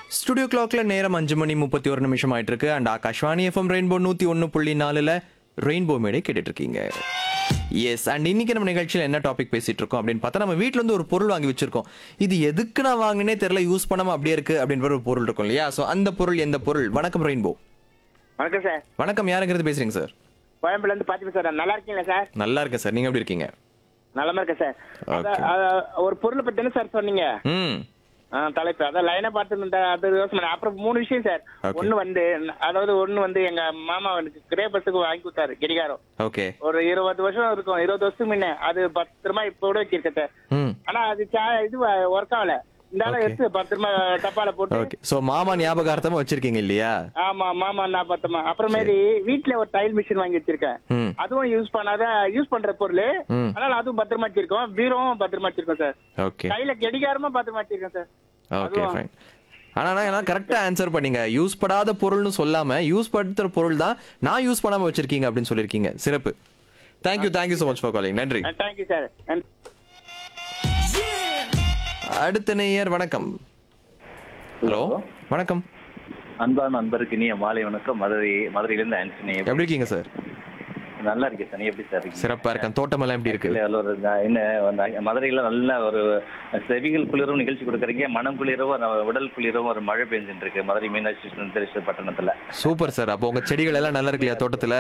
Studio கிளாக்ல நேரம் அஞ்சு மணி முப்பத்தி ஒரு நிமிஷம் ஆயிட்டு இருக்கு அண்ட் ஆகாஷ்வாணி எஃப்எம் ரெயின்போ நூத்தி ஒன்னு புள்ளி நாலுல ரெயின்போ மேடை கேட்டுட்டு இருக்கீங்க எஸ் அண்ட் இன்னைக்கு நம்ம நிகழ்ச்சியில் என்ன டாபிக் பேசிட்டு இருக்கோம் அப்படின்னு பார்த்தா நம்ம வீட்ல இருந்து ஒரு பொருள் வாங்கி வச்சிருக்கோம் இது எதுக்கு நான் வாங்கினே தெரியல யூஸ் பண்ணாம அப்படியே இருக்கு அப்படின்ற ஒரு பொருள் இருக்கும் இல்லையா ஸோ அந்த பொருள் எந்த பொருள் வணக்கம் ரெயின்போ வணக்கம் சார் வணக்கம் யாருங்கிறது பேசுறீங்க சார் கோயம்புல இருந்து பாத்துட்டு சார் நல்லா இருக்கீங்களா சார் நல்லா இருக்கேன் சார் நீங்க எப்படி இருக்கீங்க நலமா இருக்கேன் சார் Okay. அதான், அதான், ஒரு பொருளை பத்தி என்ன சார் சொன்னீங்க ம் ஆ, தலைப்பு அதான் லைனை பார்த்து இருந்த அது யோசனை பண்ணேன். அப்புறம் மூணு விஷயம் சார் Okay. ஒண்ணு வந்து அதாவது ஒண்ணு வந்து எங்க மாமா எனக்கு கிரே பஸ்ஸுக்கு வாங்கி கொடுத்தாரு கடிகாரம் ஓகே ஒரு இருபது வருஷம் இருக்கும் இருபது வருஷத்துக்கு முன்ன அது பத்திரமா இப்ப கூட வச்சிருக்கேன் சார் ம் ஆனா அது சா- இது ஒர்க் ஆகல இந்த ஆளை Okay. எடுத்து பத்திரமா டப்பால போட்டு ஓகே ஸோ மாமா ஞாபகார்த்தமா வச்சிருக்கீங்க இல்லையா ஆமா மாமா நான் பத்திரமா அப்புறமேரி வீட்டுல ஒரு டைல் மிஷின் வாங்கி வச்சிருக்கேன் ம் அதுவும் யூஸ் பண்ணாத யூஸ் பண்ற பொருள் ம். அதனால அதுவும் பத்திரமா வச்சிருக்கோம் பீரோவும் பத்திரமா வச்சிருக்கோம் சார் ஓகே கையில கடிகாரமா பத்திரமா வச்சிருக்கேன் சார் ஓகே அதுவும். ஃபைன் ஆனா நான் கரெக்டா ஆன்சர் பண்ணீங்க யூஸ் படாத பொருள்னு சொல்லாம யூஸ் படுத்துற பொருள் தான் நான் யூஸ் பண்ணாம வச்சிருக்கீங்க அப்படின்னு சொல்லியிருக்கீங்க சிறப்பு thank you thank you so much for calling நன்றி தேங்க்யூ சார் அடுத்த நேயர் வணக்கம் ஹலோ வணக்கம் அன்பான நண்பருக்கு இனிய மாலை வணக்கம் மதுரை மதுரையிலிருந்து ஆண்டனி எப்படி இருக்கீங்க சார் நல்லா இருக்கேன் சார் நீ எப்படி சார் இருக்கீங்க சிறப்பா இருக்கேன் தோட்டமெல்லாம் எப்படி இருக்கு இல்ல, அதுல ஒரு நான் என்ன வந்து மதுரையில நல்ல ஒரு செவிகள் குளிரும் நிகழ்ச்சி கொடுக்குறீங்க மனம் குளிரவும் நம்ம உடல் குளிரவும் ஒரு மழை பெஞ்சுட்டு இருக்கு மதுரை மீனாட்சி சுந்தரேஸ்வர் பட்டணத்துல சூப்பர் சார் அப்போ உங்க செடிகள் எல்லாம் நல்லா இருக்கு இல்லையா தோட்டத்துல